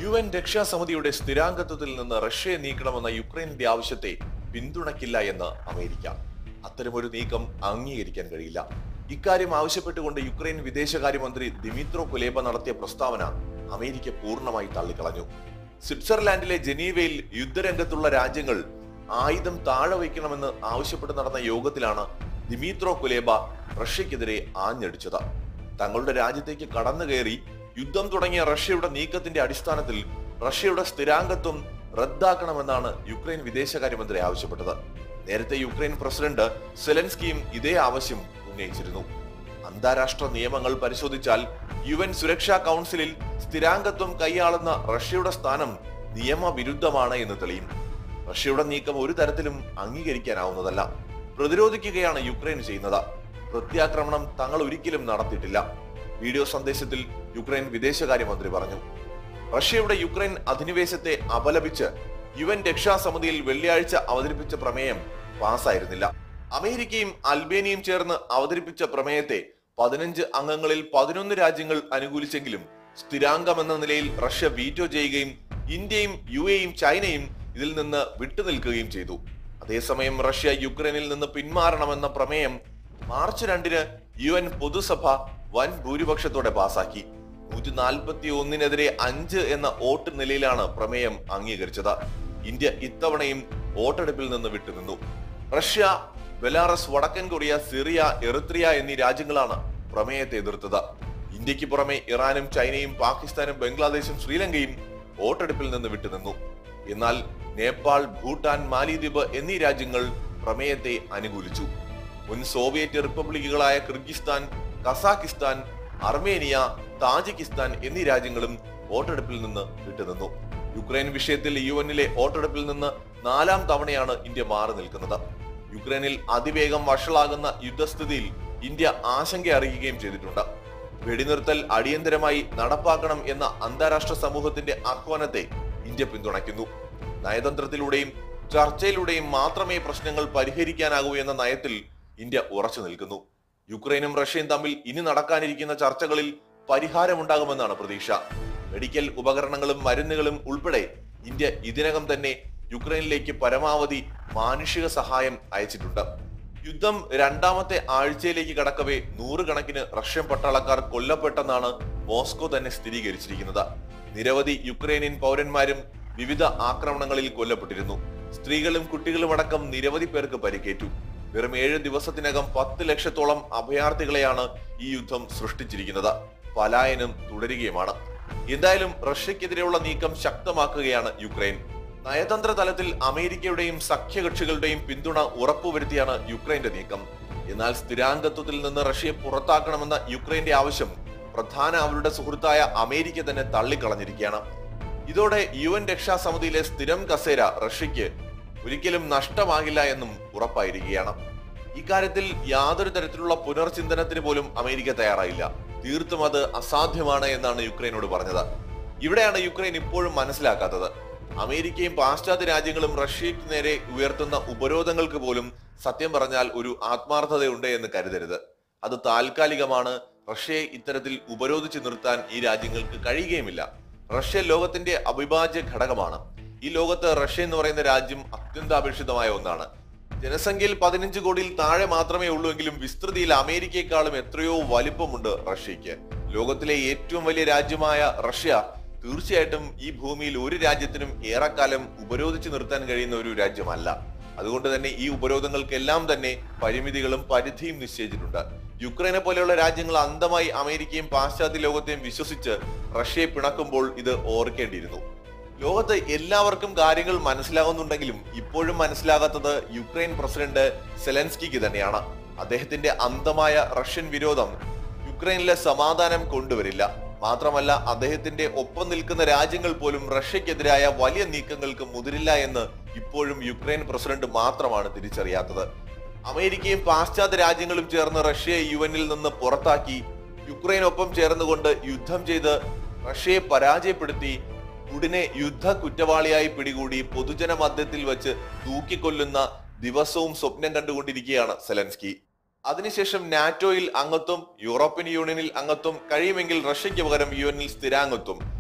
U N രക്ഷാസമിതിയുടെ സ്ഥിരാംഗത്വത്തിൽ നിന്ന് റഷ്യയെ നീക്കണമെന്ന യുക്രൈനിന്റെ ആവശ്യത്തെ പിന്തുണയ്ക്കില്ല എന്ന് അമേരിക്ക അത്തരമൊരു നീക്കം അംഗീകരിക്കാൻ കഴിയില്ല ഇക്കാര്യം ആവശ്യപ്പെട്ടുകൊണ്ട് യുക്രൈൻ വിദേശകാര്യമന്ത്രി ദിമിത്രോ കുലേബ നടത്തിയ പ്രസ്താവന അമേരിക്ക പൂർണ്ണമായി തള്ളിക്കളഞ്ഞു സ്വിറ്റ്സർലാൻഡിലെ ജനീവയിൽ യുദ്ധരംഗത്തുള്ള രാജ്യങ്ങൾ ആയുധം താഴെ വയ്ക്കണമെന്ന് ആവശ്യപ്പെട്ട് നടന്ന യോഗത്തിലാണ് ദിമിത്രോ കുലേബ റഷ്യക്കെതിരെ ആഞ്ഞടിച്ചത് തങ്ങളുടെ രാജ്യത്തേക്ക് കടന്നു കയറി യുദ്ധം തുടങ്ങിയ റഷ്യയുടെ നീക്കത്തിന്റെ അടിസ്ഥാനത്തിൽ റഷ്യയുടെ സ്ഥിരാംഗത്വം റദ്ദാക്കണമെന്നാണ് യുക്രൈൻ വിദേശകാര്യമന്ത്രി ആവശ്യപ്പെട്ടത് നേരത്തെ യുക്രൈൻ പ്രസിഡന്റ് സെലൻസ്കിയും ഇതേ ആവശ്യം ഉന്നയിച്ചിരുന്നു അന്താരാഷ്ട്ര നിയമങ്ങൾ പരിശോധിച്ചാൽ യു എൻ സുരക്ഷാ കൗൺസിലിൽ സ്ഥിരാംഗത്വം കൈയാളുന്ന റഷ്യയുടെ സ്ഥാനം നിയമവിരുദ്ധമാണ് എന്ന് തെളിയും റഷ്യയുടെ നീക്കം ഒരു തരത്തിലും അംഗീകരിക്കാനാവുന്നതല്ല പ്രതിരോധിക്കുകയാണ് യുക്രൈൻ ചെയ്യുന്നത് പ്രത്യാക്രമണം തങ്ങൾ ഒരിക്കലും നടത്തിയിട്ടില്ല വീഡിയോ സന്ദേശത്തിൽ യുക്രൈൻ വിദേശകാര്യമന്ത്രി പറഞ്ഞു റഷ്യയുടെ യുക്രൈൻ അധിനിവേശത്തെ അപലപിച്ച് യു എൻ രക്ഷാസമിതിയിൽ വെള്ളിയാഴ്ച അവതരിപ്പിച്ച പ്രമേയം പാസ്സായിരുന്നില്ല അമേരിക്കയും അൽബേനിയയും ചേർന്ന് അവതരിപ്പിച്ച പ്രമേയത്തെ പതിനഞ്ച് അംഗങ്ങളിൽ പതിനൊന്ന് രാജ്യങ്ങൾ അനുകൂലിച്ചെങ്കിലും സ്ഥിരാംഗമെന്ന നിലയിൽ റഷ്യ വീറ്റോ ചെയ്യുകയും ഇന്ത്യയും യു എയും ചൈനയും ഇതിൽ നിന്ന് വിട്ടുനിൽക്കുകയും ചെയ്തു അതേസമയം റഷ്യ യുക്രൈനിൽ നിന്ന് പിന്മാറണമെന്ന പ്രമേയം മാർച്ച് രണ്ടിന് യു എൻ പൊതുസഭ വൻ ഭൂരിപക്ഷത്തോടെ പാസാക്കി നൂറ്റി നാൽപ്പത്തി ഒന്നിനെതിരെ അഞ്ച് എന്ന വോട്ട് നിലയിലാണ് പ്രമേയം അംഗീകരിച്ചത് ഇന്ത്യ ഇത്തവണയും വോട്ടെടുപ്പിൽ നിന്ന് വിട്ടുനിന്നു റഷ്യ ബെലാറസ് വടക്കൻ കൊറിയ സിറിയ എറിത്രിയ എന്നീ രാജ്യങ്ങളാണ് പ്രമേയത്തെ എതിർത്തത് ഇന്ത്യക്ക് പുറമെ ഇറാനും ചൈനയും പാകിസ്ഥാനും ബംഗ്ലാദേശും ശ്രീലങ്കയും വോട്ടെടുപ്പിൽ നിന്ന് വിട്ടുനിന്നു എന്നാൽ നേപ്പാൾ ഭൂട്ടാൻ മാലിദ്വീപ് എന്നീ രാജ്യങ്ങൾ പ്രമേയത്തെ അനുകൂലിച്ചു മുൻ സോവിയറ്റ് റിപ്പബ്ലിക്കുകളായ കിർഗിസ്ഥാൻ കസാക്കിസ്ഥാൻ അർമേനിയ താജിക്കിസ്ഥാൻ എന്നീ രാജ്യങ്ങളും വോട്ടെടുപ്പിൽ നിന്ന് വിട്ടുനിന്നു യുക്രൈൻ വിഷയത്തിൽ യു എന്നിലെ വോട്ടെടുപ്പിൽ നിന്ന് നാലാം തവണയാണ് ഇന്ത്യ മാറി നിൽക്കുന്നത് യുക്രൈനിൽ അതിവേഗം വഷളാകുന്ന യുദ്ധസ്ഥിതിയിൽ ഇന്ത്യ ആശങ്ക അറിയിക്കുകയും ചെയ്തിട്ടുണ്ട് വെടിനിർത്തൽ അടിയന്തരമായി നടപ്പാക്കണം എന്ന അന്താരാഷ്ട്ര സമൂഹത്തിന്റെ ആഹ്വാനത്തെ ഇന്ത്യ പിന്തുണയ്ക്കുന്നു നയതന്ത്രത്തിലൂടെയും ചർച്ചയിലൂടെയും മാത്രമേ പ്രശ്നങ്ങൾ പരിഹരിക്കാനാകൂ എന്ന നയത്തിൽ ഇന്ത്യ ഉറച്ചു നിൽക്കുന്നു യുക്രൈനും റഷ്യയും തമ്മിൽ ഇനി നടക്കാനിരിക്കുന്ന ചർച്ചകളിൽ പരിഹാരമുണ്ടാകുമെന്നാണ് പ്രതീക്ഷ മെഡിക്കൽ ഉപകരണങ്ങളും മരുന്നുകളും ഉൾപ്പെടെ ഇന്ത്യ ഇതിനകം തന്നെ യുക്രൈനിലേക്ക് പരമാവധി മാനുഷിക സഹായം അയച്ചിട്ടുണ്ട് യുദ്ധം രണ്ടാമത്തെ ആഴ്ചയിലേക്ക് കടക്കവേ നൂറുകണക്കിന് റഷ്യൻ പട്ടാളക്കാർ കൊല്ലപ്പെട്ടെന്നാണ് മോസ്കോ തന്നെ സ്ഥിരീകരിച്ചിരിക്കുന്നത് നിരവധി യുക്രൈനിയൻ പൗരന്മാരും വിവിധ ആക്രമണങ്ങളിൽ കൊല്ലപ്പെട്ടിരുന്നു സ്ത്രീകളും കുട്ടികളും അടക്കം നിരവധി പേർക്ക് പരിക്കേറ്റു വെറും ഏഴ് ദിവസത്തിനകം പത്ത് ലക്ഷത്തോളം അഭയാർത്ഥികളെയാണ് ഈ യുദ്ധം സൃഷ്ടിച്ചിരിക്കുന്നത് പലായനം തുടരുകയുമാണ് എന്തായാലും റഷ്യക്കെതിരെയുള്ള നീക്കം ശക്തമാക്കുകയാണ് യുക്രൈൻ നയതന്ത്ര തലത്തിൽ അമേരിക്കയുടെയും സഖ്യകക്ഷികളുടെയും പിന്തുണ ഉറപ്പുവരുത്തിയാണ് യുക്രൈന്റെ നീക്കം എന്നാൽ സ്ഥിരാംഗത്വത്തിൽ നിന്ന് റഷ്യയെ പുറത്താക്കണമെന്ന യുക്രൈന്റെ ആവശ്യം പ്രധാന അവരുടെ സുഹൃത്തായ അമേരിക്ക തന്നെ തള്ളിക്കളഞ്ഞിരിക്കുകയാണ് ഇതോടെ യു എൻ രക്ഷാസമിതിയിലെ സ്ഥിരം കസേര റഷ്യക്ക് ഒരിക്കലും നഷ്ടമാകില്ല എന്നും ഉറപ്പായിരിക്കുകയാണ് ഇക്കാര്യത്തിൽ യാതൊരു തരത്തിലുള്ള പുനർചിന്തനത്തിന് പോലും അമേരിക്ക തയ്യാറായില്ല തീർത്തും അത് അസാധ്യമാണ് എന്നാണ് യുക്രൈനോട് പറഞ്ഞത് ഇവിടെയാണ് യുക്രൈൻ ഇപ്പോഴും മനസ്സിലാക്കാത്തത് അമേരിക്കയും പാശ്ചാത്യ രാജ്യങ്ങളും റഷ്യയ്ക്ക് നേരെ ഉയർത്തുന്ന ഉപരോധങ്ങൾക്ക് പോലും സത്യം പറഞ്ഞാൽ ഒരു ആത്മാർത്ഥതയുണ്ട് എന്ന് കരുതരുത് അത് താൽക്കാലികമാണ് റഷ്യയെ ഇത്തരത്തിൽ ഉപരോധിച്ചു നിർത്താൻ ഈ രാജ്യങ്ങൾക്ക് കഴിയുകയുമില്ല റഷ്യ ലോകത്തിന്റെ അവിഭാജ്യ ഘടകമാണ് ഈ ലോകത്ത് റഷ്യ എന്ന് പറയുന്ന രാജ്യം അത്യന്താപേക്ഷിതമായ ഒന്നാണ് ജനസംഖ്യയിൽ പതിനഞ്ച് കോടിയിൽ താഴെ മാത്രമേ ഉള്ളൂ എങ്കിലും വിസ്തൃതിയിൽ അമേരിക്കയെക്കാളും എത്രയോ വലിപ്പമുണ്ട് റഷ്യക്ക് ലോകത്തിലെ ഏറ്റവും വലിയ രാജ്യമായ റഷ്യ തീർച്ചയായിട്ടും ഈ ഭൂമിയിൽ ഒരു രാജ്യത്തിനും ഏറെക്കാലം ഉപരോധിച്ചു നിർത്താൻ കഴിയുന്ന ഒരു രാജ്യമല്ല അതുകൊണ്ട് തന്നെ ഈ ഉപരോധങ്ങൾക്കെല്ലാം തന്നെ പരിമിതികളും പരിധിയും നിശ്ചയിച്ചിട്ടുണ്ട് യുക്രൈനെ പോലെയുള്ള രാജ്യങ്ങൾ അന്ധമായി അമേരിക്കയും പാശ്ചാത്യ ലോകത്തെയും വിശ്വസിച്ച് റഷ്യയെ പിണക്കുമ്പോൾ ഇത് ഓർക്കേണ്ടിയിരുന്നു ലോകത്ത് എല്ലാവർക്കും കാര്യങ്ങൾ മനസ്സിലാകുന്നുണ്ടെങ്കിലും ഇപ്പോഴും മനസ്സിലാകാത്തത് യുക്രൈൻ പ്രസിഡന്റ് സെലൻസ്കിക്ക് തന്നെയാണ് അദ്ദേഹത്തിന്റെ അന്ധമായ റഷ്യൻ വിരോധം യുക്രൈനിലെ സമാധാനം കൊണ്ടുവരില്ല മാത്രമല്ല അദ്ദേഹത്തിന്റെ ഒപ്പം നിൽക്കുന്ന രാജ്യങ്ങൾ പോലും റഷ്യക്കെതിരായ വലിയ നീക്കങ്ങൾക്ക് മുതിരില്ല എന്ന് ഇപ്പോഴും യുക്രൈൻ പ്രസിഡന്റ് മാത്രമാണ് തിരിച്ചറിയാത്തത് അമേരിക്കയും പാശ്ചാത്യ രാജ്യങ്ങളും ചേർന്ന് റഷ്യയെ യു എന്നിൽ നിന്ന് പുറത്താക്കി യുക്രൈനൊപ്പം ചേർന്നുകൊണ്ട് യുദ്ധം ചെയ്ത് റഷ്യയെ പരാജയപ്പെടുത്തി ഉടനെ യുദ്ധ കുറ്റവാളിയായി പിടികൂടി പൊതുജന മധ്യത്തിൽ വെച്ച് തൂക്കിക്കൊല്ലുന്ന ദിവസവും സ്വപ്നം കണ്ടുകൊണ്ടിരിക്കുകയാണ് സെലൻസ്കി അതിനുശേഷം നാറ്റോയിൽ അംഗത്വം യൂറോപ്യൻ യൂണിയനിൽ അംഗത്വം കഴിയുമെങ്കിൽ റഷ്യയ്ക്ക് പകരം യു എന്നിൽ സ്ഥിരാംഗത്വം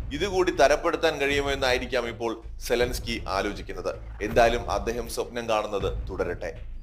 ഇതുകൂടി തരപ്പെടുത്താൻ കഴിയുമോ എന്നായിരിക്കാം ഇപ്പോൾ സെലൻസ്കി ആലോചിക്കുന്നത് എന്തായാലും അദ്ദേഹം സ്വപ്നം കാണുന്നത് തുടരട്ടെ